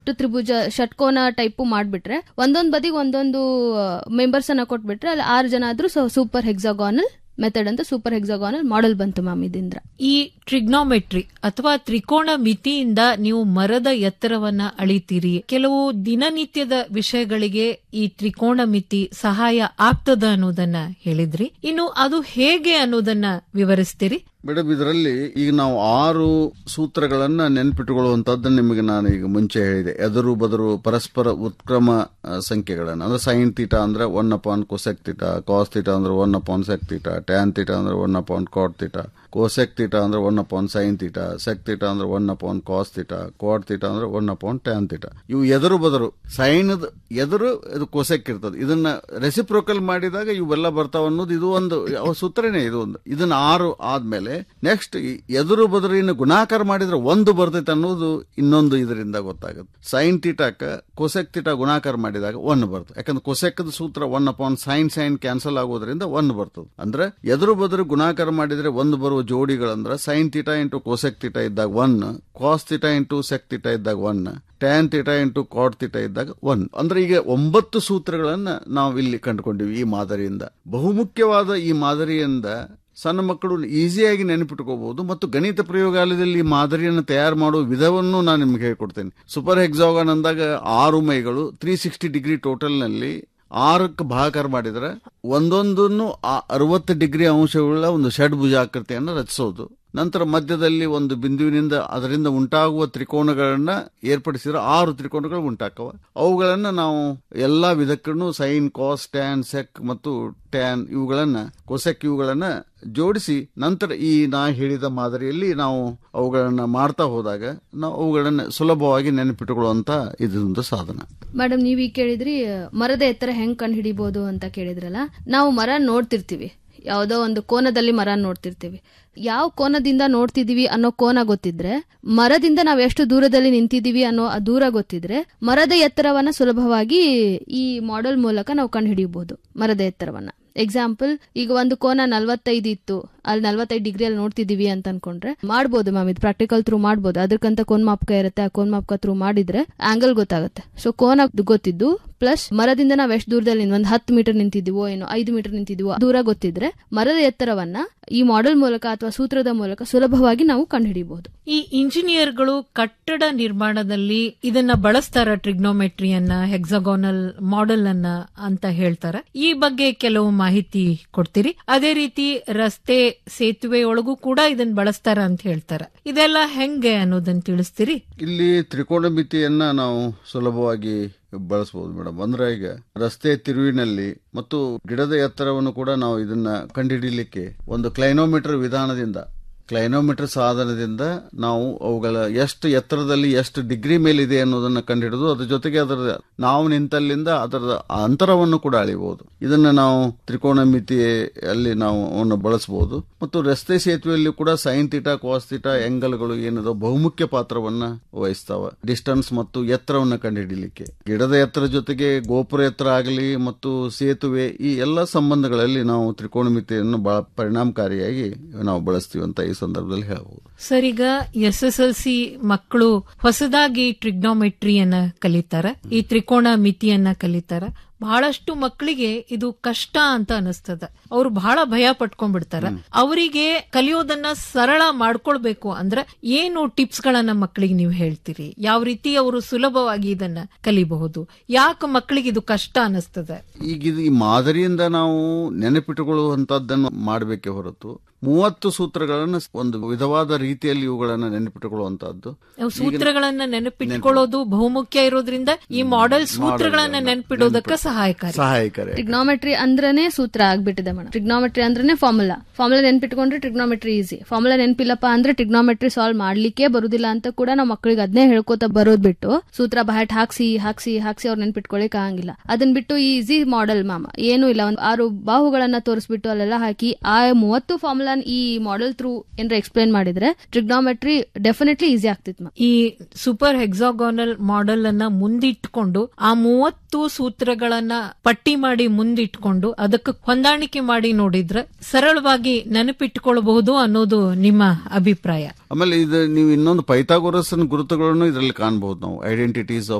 ತ್ರಿಭುಜ ಷಟ್ಕೋನ type ಮಾಡ್ಬಿಟ್ರೆ ಒಂದೊಂದ್ ಬದಿಗೆ ಒಂದೊಂದು ಮೆಂಬರ್ಸ್ ಅನ್ನ ಕೊಟ್ಬಿಟ್ರೆ ಅಲ್ಲಿ ಆರು ಜನ ಆದ್ರೂ ಸೂಪರ್ ಹೆಕ್ಸಾಗಾನಲ್ ಮೆಥಡ್ ಅಂತ ಸೂಪರ್ ಹೆಕ್ಸಾಗಾನಲ್ ಮಾಡೆಲ್ ಬಂತು ಮ್ಯಾಮ್ ಇದಿಂದ ಈ ಟ್ರಿಗ್ನೋಮೆಟ್ರಿ ಅಥವಾ ತ್ರಿಕೋಣ ಮಿತಿಯಿಂದ ನೀವು ಮರದ ಎತ್ತರವನ್ನ ಅಳಿತೀರಿ ಕೆಲವು ದಿನನಿತ್ಯದ ವಿಷಯಗಳಿಗೆ ಈ ತ್ರಿಕೋಣ ಮಿತಿ ಸಹಾಯ ಆಗ್ತದ ಅನ್ನೋದನ್ನ ಹೇಳಿದ್ರಿ ಇನ್ನು ಅದು ಹೇಗೆ ಅನ್ನೋದನ್ನ ವಿವರಿಸ್ತೀರಿ ಮೇಡಮ್ ಇದರಲ್ಲಿ ಈಗ ನಾವು ಆರು ಸೂತ್ರಗಳನ್ನ ನೆನ್ಪಿಟ್ಟುಕೊಳ್ಳುವಂತದ್ದು ನಿಮಗೆ ನಾನು ಈಗ ಮುಂಚೆ ಹೇಳಿದೆ ಎದುರು ಬದರು ಪರಸ್ಪರ ಉತ್ಕ್ರಮ ಆ, ಸಂಖ್ಯೆಗಳನ್ನ ಅಂದ್ರೆ ಸೈನ್ ತೀಟ ಅಂದ್ರೆ one upon cosec theta cos theta ಅಂದ್ರೆ one upon sec theta tan theta ಅಂದ್ರೆ one upon cot theta cosec theta ಅಂದ್ರೆ one upon sine theta sec theta ಅಂದ್ರೆ one upon cos theta cot theta ಅಂದ್ರೆ one upon tan theta ಇವು ಎದುರು ಬದರು sign ಎದುರು ಇದು cosec ಇರ್ತದೆ ಇದನ್ನ ರೆಸಿಪ್ರೋಕಲ್ ಮಾಡಿದಾಗ ಇವೆಲ್ಲ ಬರ್ತಾವ ಅನ್ನೋದು ಇದು ಒಂದು ಯಾವ ಸೂತ್ರನೇ ಇದು ಒಂದು ಇದನ್ನ ಆರು ಆದ್ಮೇಲೆ ನೆಕ್ಸ್ಟ್ ಎದುರು ಬದರಿನ ಗುಣಾಕಾರ ಮಾಡಿದ್ರೆ ಒಂದು ಬರ್ತೈತೆ ಅನ್ನೋದು ಇನ್ನೊಂದು ಇದರಿಂದ ಗೊತ್ತಾಗುತ್ತೆ ಸೈನ್ ತೀಟಾಕ ಕೊಸೆಕ್ ತೀಟ ಗುಣಾಕಾರ ಮಾಡಿದಾಗ ಒನ್ ಬರ್ತದೆ ಯಾಕಂದ್ರೆ ಕೊಸೆಕ್ದ ಸೂತ್ರ one upon sine sine cancel ಆಗೋದ್ರಿಂದ ಒನ್ ಬರ್ತದೆ ಅಂದ್ರೆ ಎದುರು ಬದರು ಗುಣಾಕಾರ ಮಾಡಿದ್ರೆ ಒಂದು ಬರುವ ಜೋಡಿಗಳಂದ್ರೆ sine theta into cosec theta ಇದ್ದಾಗ one cos theta into sec theta ಇದ್ದಾಗ one tan theta into cot theta ಇದ್ದಾಗ ಒನ್ ಅಂದ್ರೆ ಈಗ ಒಂಬತ್ತು ಸೂತ್ರಗಳನ್ನ ನಾವು ಇಲ್ಲಿ ಕಂಡುಕೊಂಡಿವಿ ಈ ಮಾದರಿಯಿಂದ ಬಹುಮುಖ್ಯವಾದ ಈ ಮಾದರಿಯಿಂದ ಸಣ್ಣ ಮಕ್ಕಳು ಈಸಿಯಾಗಿ ನೆನಪಿಟ್ಕೋಬಹುದು ಮತ್ತು ಗಣಿತ ಪ್ರಯೋಗಾಲಯದಲ್ಲಿ ಈ ಮಾದರಿಯನ್ನು ತಯಾರು ಮಾಡುವ ವಿಧವನ್ನು ನಾನು ನಿಮ್ಗೆ ಹೇಳ್ಕೊಡ್ತೇನೆ ಸೂಪರ್ ಹೆಕ್ಸಾಗನ್ ಅಂದಾಗ ಆರು ಮೈಗಳು ತ್ರೀ ಸಿಕ್ಸ್ಟಿ ಡಿಗ್ರಿ ಟೋಟಲ್ ನಲ್ಲಿ ಆರಕ್ಕೆ ಭಾಗಾಕಾರ ಮಾಡಿದ್ರೆ ಒಂದೊಂದನ್ನು ಅರವತ್ತು ಡಿಗ್ರಿ ಅಂಶವುಳ್ಳ ಒಂದು ಷಡ್ಭುಜಾಕೃತಿಯನ್ನು ರಚಿಸೋದು ನಂತರ ಮಧ್ಯದಲ್ಲಿ ಒಂದು ಬಿಂದುವಿನಿಂದ ಅದರಿಂದ ಉಂಟಾಗುವ ತ್ರಿಕೋನಗಳನ್ನ ಏರ್ಪಡಿಸಿದ್ರೆ ಆರು ತ್ರಿಕೋನಗಳು ಉಂಟಾಕವ ಅವುಗಳನ್ನ ನಾವು ಎಲ್ಲಾ ವಿಧಕ್ಕೂ ಸೈನ್ ಕಾಸ್ ಟ್ಯಾನ್ ಸೆಕ್ ಮತ್ತು ಟ್ಯಾನ್ ಇವುಗಳನ್ನ ಕೊಸೆಕ್ ಇವುಗಳನ್ನ ಜೋಡಿಸಿ ನಂತರ ಈ ನಾ ಹೇಳಿದ ಮಾದರಿಯಲ್ಲಿ ನಾವು ಅವುಗಳನ್ನ ಮಾಡ್ತಾ ಹೋದಾಗ ನಾವು ಅವುಗಳನ್ನ ಸುಲಭವಾಗಿ ನೆನಪಿಟ್ಟುಕೊಳ್ಳುವಂತ ಇದೊಂದು ಸಾಧನ ಮೇಡಮ್ ನೀವ್ ಈಗ ಕೇಳಿದ್ರಿ ಮರದ ಎತ್ತರ ಹೆಂಗ್ ಕಂಡು ಹಿಡಿಬಹುದು ಅಂತ ಕೇಳಿದ್ರಲ್ಲ ನಾವು ಮರ ನೋಡ್ತಿರ್ತೀವಿ ಯಾವುದೋ ಒಂದು ಕೋನದಲ್ಲಿ ಮರ ನೋಡ್ತಿರ್ತೀವಿ ಯಾವ ಕೋನದಿಂದ ನೋಡ್ತಿದೀವಿ ಅನ್ನೋ ಕೋನ ಗೊತ್ತಿದ್ರೆ ಮರದಿಂದ ನಾವ್ ಎಷ್ಟು ದೂರದಲ್ಲಿ ನಿಂತಿದೀವಿ ಅನ್ನೋ ಆ ದೂರ ಗೊತ್ತಿದ್ರೆ ಮರದ ಎತ್ತರವನ್ನ ಸುಲಭವಾಗಿ ಈ ಮಾಡೆಲ್ ಮೂಲಕ ನಾವು ಕಂಡು ಹಿಡಿಯಬಹುದು ಮರದ ಎತ್ತರವನ್ನ ಎಕ್ಸಾಂಪಲ್ ಈಗ ಒಂದು ಕೋನ ನಲ್ವತ್ತೈದು ಇತ್ತು ಅಲ್ಲಿ ನಲ್ವತ್ತೈದು ಡಿಗ್ರಿಯಲ್ಲಿ ನೋಡ್ತಿದೀವಿ ಅಂತ ಅನ್ಕೊಂಡ್ರೆ ಮಾಡ್ಬೋದು ಮ್ಯಾಮ್ ಇದು ಪ್ರಾಕ್ಟಿಕಲ್ ಥ್ರೂ ಮಾಡ್ಬೋದು ಅದಕ್ಕಂತ ಕೋನ್ ಮಾಪಕ ಇರುತ್ತೆ ಆ ಕೋನ್ ಮಾಪಕ ಥ್ರೂ ಮಾಡಿದ್ರೆ ಆಂಗಲ್ ಗೊತ್ತಾಗುತ್ತೆ ಸೊ ಕೋನ ಗೊತ್ತಿದ್ದು ಪ್ಲಸ್ ಮರದಿಂದ ನಾವ್ ಎಷ್ಟು ದೂರದಲ್ಲಿ ಒಂದ್ ಹತ್ತು ಮೀಟರ್ ನಿಂತಿದೀವೋ ಏನೋ ಐದು ಮೀಟರ್ ನಿಂತಿದೀವೋ ದೂರ ಗೊತ್ತಿದ್ರೆ ಮರದ ಎತ್ತರವನ್ನ ಈ ಮಾಡೆಲ್ ಮೂಲಕ ಅಥವಾ ಸೂತ್ರದ ಮೂಲಕ ಸುಲಭವಾಗಿ ನಾವು ಕಂಡುಹಿಡಿಯಬಹುದು ಈ ಇಂಜಿನಿಯರ್ಗಳು ಕಟ್ಟಡ ನಿರ್ಮಾಣದಲ್ಲಿ ಇದನ್ನ ಬಳಸ್ತಾರ ಟ್ರಿಗ್ನೋಮೆಟ್ರಿಯನ್ನ ಹೆಕ್ಸಾಗೋನಲ್ ಮಾಡೆಲ್ ಅನ್ನ ಅಂತ ಹೇಳ್ತಾರ ಈ ಬಗ್ಗೆ ಕೆಲವು ಮಾಹಿತಿ ಕೊಡ್ತೀರಿ ಅದೇ ರೀತಿ ರಸ್ತೆ ಸೇತುವೆ ಒಳಗೂ ಕೂಡ ಇದನ್ನ ಬಳಸ್ತಾರ ಅಂತ ಹೇಳ್ತಾರ ಇದೆಲ್ಲ ಹೆಂಗೆ ಅನ್ನೋದನ್ನ ತಿಳಿಸ್ತೀರಿ ಇಲ್ಲಿ ತ್ರಿಕೋನ ಮಿತಿಯನ್ನ ನಾವು ಸುಲಭವಾಗಿ ಬಳಸಬಹುದು ಮೇಡಮ್ ಅಂದ್ರೆ ಈಗ ರಸ್ತೆ ತಿರುವಿನಲ್ಲಿ ಮತ್ತು ಗಿಡದ ಎತ್ತರವನ್ನು ಕೂಡ ನಾವು ಇದನ್ನ ಕಂಡುಹಿಡಿಯಲಿಕ್ಕೆ ಒಂದು ಕ್ಲೈನೋಮೀಟರ್ ವಿಧಾನದಿಂದ ಕ್ಲೈನೋಮೀಟರ್ ಸಾಧನದಿಂದ ನಾವು ಅವುಗಳ ಎಷ್ಟು ಎತ್ತರದಲ್ಲಿ ಎಷ್ಟು ಡಿಗ್ರಿ ಮೇಲಿದೆ ಅನ್ನೋದನ್ನ ಕಂಡುಹಿಡಿದು ಅದ್ರ ಜೊತೆಗೆ ಅದರ ನಾವು ನಿಂತಲ್ಲಿಂದ ಅದರ ಅಂತರವನ್ನು ಕೂಡ ಅಳಿಬಹುದು ಇದನ್ನ ನಾವು ತ್ರಿಕೋನ ಮಿತಿಯಲ್ಲಿ ನಾವು ಅವನ್ನು ಬಳಸಬಹುದು ಮತ್ತು ರಸ್ತೆ ಸೇತುವೆಯಲ್ಲಿ ಕೂಡ ಸೈನ್ ತೀಟ ಕಾಸ್ ತೀಟ ಎಂಗಲ್ಗಳು ಏನದೋ ಬಹುಮುಖ್ಯ ಪಾತ್ರವನ್ನ ವಹಿಸ್ತಾವ ಡಿಸ್ಟನ್ಸ್ ಮತ್ತು ಎತ್ತರವನ್ನ ಕಂಡುಹಿಡಿಯಲಿಕ್ಕೆ ಗಿಡದ ಎತ್ತರ ಜೊತೆಗೆ ಗೋಪುರ ಎತ್ತರ ಆಗಲಿ ಮತ್ತು ಸೇತುವೆ ಈ ಎಲ್ಲ ಸಂಬಂಧಗಳಲ್ಲಿ ನಾವು ತ್ರಿಕೋನ ಮಿತಿಯನ್ನು ಬಹಳ ಪರಿಣಾಮಕಾರಿಯಾಗಿ ನಾವು ಬಳಸ್ತೀವಿ ಅಂತ ಈ ಸಂದರ್ಭದಲ್ಲಿ ಹೇಳಬಹುದು ಸರ್ ಈಗ ಎಸ್ ಎಸ್ ಎಲ್ ಸಿ ಮಕ್ಕಳು ಹೊಸದಾಗಿ ಟ್ರಿಗ್ನೋಮೆಟ್ರಿಯನ್ನ ಕಲಿತಾರ ಈ ತ್ರಿಕೋಣ ಮಿತಿಯನ್ನ ಕಲಿತಾರ ಬಹಳಷ್ಟು ಮಕ್ಕಳಿಗೆ ಇದು ಕಷ್ಟ ಅಂತ ಅನಿಸ್ತದ ಅವ್ರು ಬಹಳ ಭಯ ಪಟ್ಕೊಂಡ್ಬಿಡ್ತಾರ ಅವರಿಗೆ ಕಲಿಯೋದನ್ನ ಸರಳ ಮಾಡ್ಕೊಳ್ಬೇಕು ಅಂದ್ರೆ ಏನು ಟಿಪ್ಸ್ ಗಳನ್ನ ಮಕ್ಕಳಿಗೆ ನೀವು ಹೇಳ್ತೀರಿ ಯಾವ ರೀತಿ ಅವರು ಸುಲಭವಾಗಿ ಇದನ್ನ ಕಲಿಬಹುದು ಯಾಕೆ ಮಕ್ಕಳಿಗೆ ಇದು ಕಷ್ಟ ಅನಿಸ್ತದ ಈಗ ಇದು ಈ ಮಾದರಿಯಿಂದ ನಾವು ನೆನಪಿಟ್ಟುಕೊಳ್ಳುವಂತದ್ದನ್ನು ಮಾಡಬೇಕೇ ಹೊರತು ಮೂವತ್ತು ಸೂತ್ರಗಳನ್ನು ಒಂದು ವಿಧವಾದ ರೀತಿಯಲ್ಲಿ ಇವುಗಳನ್ನು ನೆನಪಿಟ್ಟುಕೊಳ್ಳುವಂತಹದ್ದು ನಾವು ಸೂತ್ರಗಳನ್ನ ನೆನಪಿಟ್ಕೊಳ್ಳೋದು ಬಹುಮುಖ್ಯ ಇರೋದ್ರಿಂದ ಈ ಮಾಡೆಲ್ ಸೂತ್ರಗಳನ್ನ ನೆನಪಿಡೋದಕ್ಕೆ ಸಹಾಯಕಾರಿ ಸಹಾಯಕರೇ ಟ್ರಿಗ್ನೋಮೆಟ್ರಿ ಅಂದ್ರೇನೆ ಸೂತ್ರ ಆಗ್ಬಿಟ್ಟಿದೆ ಮೇಡಮ್ ಟ್ರಿಗ್ನೋಮೆಟ್ರಿ ಅಂದ್ರೆ ಫಾರ್ಮುಲಾ ಫಾರ್ಮುಲಾ ನೆನ್ಪಿಟ್ಕೊಂಡ್ರೆ ಟ್ರಿಗ್ನೋಮೆಟ್ರಿ ಈಸಿ ಫಾರ್ಮುಲಾ ನೆನಪಿಲ್ಲಪ್ಪ ಅಂದ್ರೆ ಟ್ರಿಗ್ನೋಮೆಟ್ರಿ ಸಾಲ್ವ್ ಮಾಡ್ಲಿಕ್ಕೆ ಬರುದಿಲ್ಲ ಅಂತ ಕೂಡ ನಾವು ಮಕ್ಕಳಿಗೆ ಅದನ್ನೇ ಹೇಳ್ಕೊತ ಬರೋದ್ ಬಿಟ್ಟು ಸೂತ್ರ ಬಹಟ್ ಹಾಕ್ಸಿ ಹಾಕ್ಸಿ ಹಾಕ್ಸಿ ಅವ್ರು ನೆನ್ಪಿಟ್ಕೊಳಿಕ್ ಆಗಂಗಿಲ್ಲ ಅದನ್ ಬಿಟ್ಟು ಈಸಿ ಮಾಡೆಲ್ ಮಾಮ ಏನು ಇಲ್ಲ ಒಂದ್ ಆರು ಬಾಹುಗಳನ್ನ ತೋರಿಸ್ಬಿಟ್ಟು ಅಲ್ಲೆಲ್ಲ ಹಾಕಿ ಆ ಮೂವತ್ತು ಫಾರ್ಮುಲಾ ಈ ಮಾಡೆಲ್ ಥ್ರೂ ಏನಾರ ಎಕ್ಸ್ಪ್ಲೇನ್ ಮಾಡಿದ್ರೆ ಟ್ರಿಗ್ನಾಮೆಟ್ರಿ ಡೆಫಿನೆಟ್ಲಿ ಈಸಿ ಆಗ್ತಿತ್ತು ಮ್ಯಾಮ್ ಈ ಸೂಪರ್ ಹೆಕ್ಸಾಗೋನಲ್ ಮಾಡೆಲ್ ಅನ್ನ ಮುಂದಿಟ್ಕೊಂಡು ಆ ಮೂವತ್ತು ಸೂತ್ರಗಳನ್ನ ಪಟ್ಟಿ ಮಾಡಿ ಮುಂದಿಟ್ಕೊಂಡು ಅದಕ್ಕೆ ಹೊಂದಾಣಿಕೆ ಮಾಡಿ ನೋಡಿದ್ರೆ ಸರಳವಾಗಿ ನೆನಪಿಟ್ಕೊಳ್ಬಹುದು ಅನ್ನೋದು ನಿಮ್ಮ ಅಭಿಪ್ರಾಯ ಆಮೇಲೆ ಇದು ನೀವು ಇನ್ನೊಂದು ಪೈಥಾಗೋರಸ್ನ ಗುರುತುಗಳನ್ನು ಇದರಲ್ಲಿ ಕಾಣಬಹುದು ನಾವು ಐಡೆಂಟಿಟೀಸ್